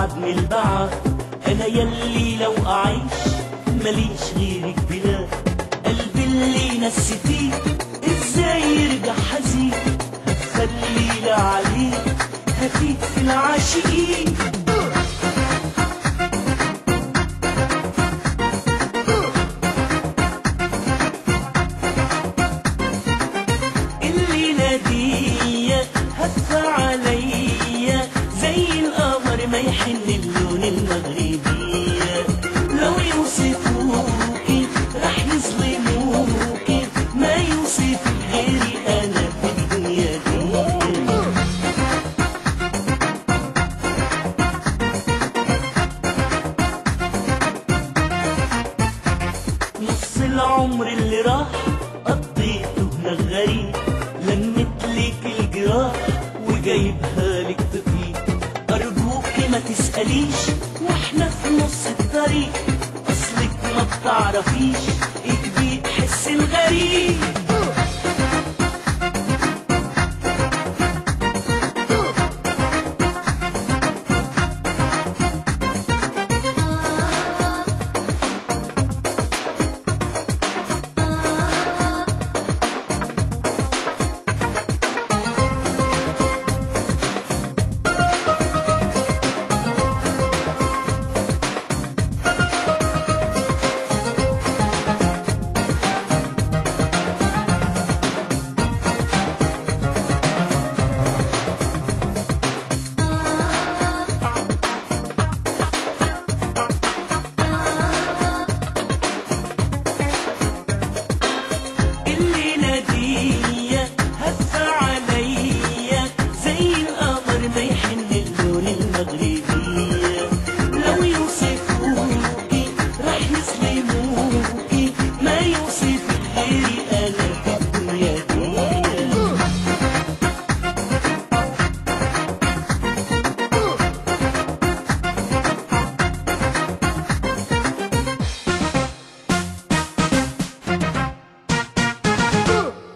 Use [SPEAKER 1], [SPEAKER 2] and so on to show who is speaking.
[SPEAKER 1] بعد من البعد انا يلي لو اعيش ماليش غيرك بلا قلبي اللي نسيتيه ازاي يرجع حزين هتخلي عليه هفيت في العاشقين اللي نادية هف عليا زي القمر ما يحن اللون المغربية لو يوصفوكي رح يظلموكي ما يوصف غيري انا في الدنيا دي نص العمر اللي راح قضيته هنا غريب لمت لك الجراح وجايبها لك تطيب أرجوكي ما تسأليش واحنا في نص الطريق أصلك ما بتعرفيش ايه بيحس الغريب